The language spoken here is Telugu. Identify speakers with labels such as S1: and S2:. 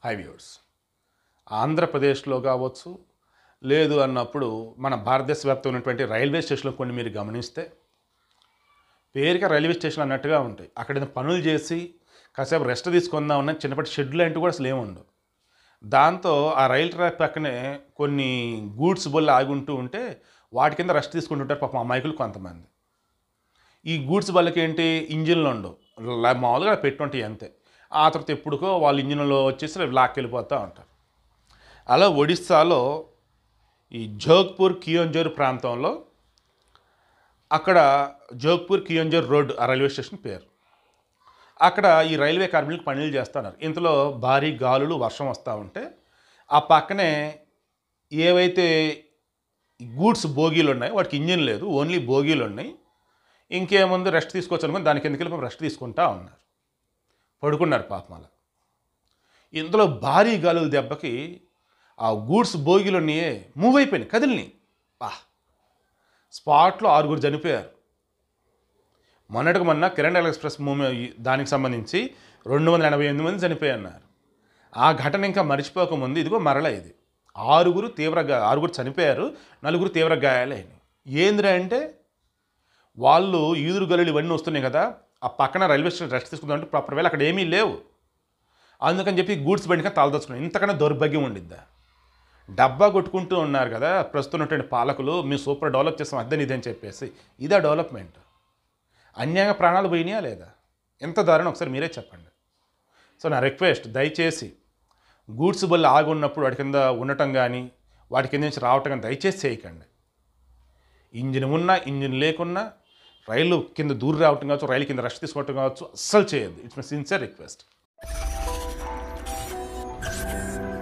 S1: హై వ్యూర్స్ ఆంధ్రప్రదేశ్లో కావచ్చు లేదు అన్నప్పుడు మన భారతదేశ వ్యాప్తంగా ఉన్నటువంటి రైల్వే స్టేషన్లో కొన్ని మీరు గమనిస్తే పేరుగా రైల్వే స్టేషన్ అన్నట్టుగా ఉంటాయి అక్కడ ఏదో పనులు చేసి కాసేపు రెస్ట్ తీసుకుందాం ఉన్న చిన్నప్పటి షెడ్యూల్ లాంటివి కూడా అసలు ఏముండవు దాంతో ఆ రైల్ ట్రాక్ పక్కనే కొన్ని గూడ్స్ బొల్లు ఆగి ఉంటూ ఉంటే వాటి కింద రెస్ట్ తీసుకుంటుంటారు పాపం అమాయకులు కొంతమంది ఈ గూడ్స్ బళ్ళకి ఏంటి ఇంజిన్లు ఉండవు లా- మామూలుగా పెట్టుంటాయి అంతే ఆ తర్వాత ఎప్పుడుకో వాళ్ళ ఇంజిన్లో వచ్చేసి లాక్కెళ్ళిపోతూ ఉంటారు అలా ఒడిస్సాలో ఈ జోధ్పూర్ కియోంజర్ ప్రాంతంలో అక్కడ జోధ్పూర్ కియోంజర్ రోడ్ ఆ రైల్వే స్టేషన్ పేరు అక్కడ ఈ రైల్వే కార్మికులు పనులు చేస్తున్నారు ఇంతలో భారీ గాలులు వర్షం వస్తూ ఉంటే ఆ పక్కనే ఏవైతే గూడ్స్ బోగీలు ఉన్నాయో వాటికి ఇంజిన్ లేదు ఓన్లీ బోగీలు ఉన్నాయి ఇంకేముంది రెస్ట్ తీసుకోవచ్చు అనుకుని దానికి ఎందుకు వెళ్ళి రెస్ట్ తీసుకుంటా ఉన్నారు పడుకున్నారు పాపం అలా ఇందులో భారీ గాలుల దెబ్బకి ఆ గూడ్స్ బోగీలు ఉన్నాయే మూవ్ అయిపోయినాయి కదిలినాయి పా స్పాట్లో ఆరుగురు చనిపోయారు మొన్నటికి మొన్న కిరణ్ ఎక్స్ప్రెస్ మూవీ దానికి సంబంధించి రెండు వందల ఎనభై ఎనిమిది మంది చనిపోయన్నారు ఆ ఘటన ఇంకా మర్చిపోకముందు ఇదిగో మరల ఇది ఆరుగురు తీవ్ర గా- ఆరుగురు చనిపోయారు నలుగురు తీవ్ర గాయాలైనవి ఏందిరా అంటే వాళ్ళు ఈదురు గలులు ఇవన్నీ వస్తున్నాయి కదా ఆ పక్కన రైల్వే స్టేషన్ రెస్ట్ తీసుకుందామంటే ప్రాపర్ వేళ అక్కడ ఏమీ లేవు అందుకని చెప్పి గూడ్స్ బండిగా తలదొచ్చుకున్నాం ఇంతకన్నా దౌర్భాగ్యం ఉండిద్దా డబ్బా కొట్టుకుంటూ ఉన్నారు కదా ప్రస్తుతం ఉన్నటువంటి పాలకులు మేము సూపర్ డెవలప్ చేస్తాం అద్దని ఇదని చెప్పేసి ఇదా డెవలప్మెంట్ అన్యాయంగా ప్రాణాలు పోయినాయా లేదా ఎంత దారుణం ఒకసారి మీరే చెప్పండి సో నా రిక్వెస్ట్ దయచేసి గూడ్స్ బళ్ళు ఆగి ఉన్నప్పుడు వాటి కింద ఉండటం కానీ వాటి కింద నుంచి రావటం కానీ దయచేసి చేయకండి ఇంజిన్ ఉన్నా ఇంజిన్ లేకున్నా రైలు కింద దూరం రావటం కావచ్చు రైలు కింద రెస్ట్ తీసుకోవటం కావచ్చు అస్సలు చేయొద్దు ఇట్స్ మై సిన్సియర్ రిక్వెస్ట్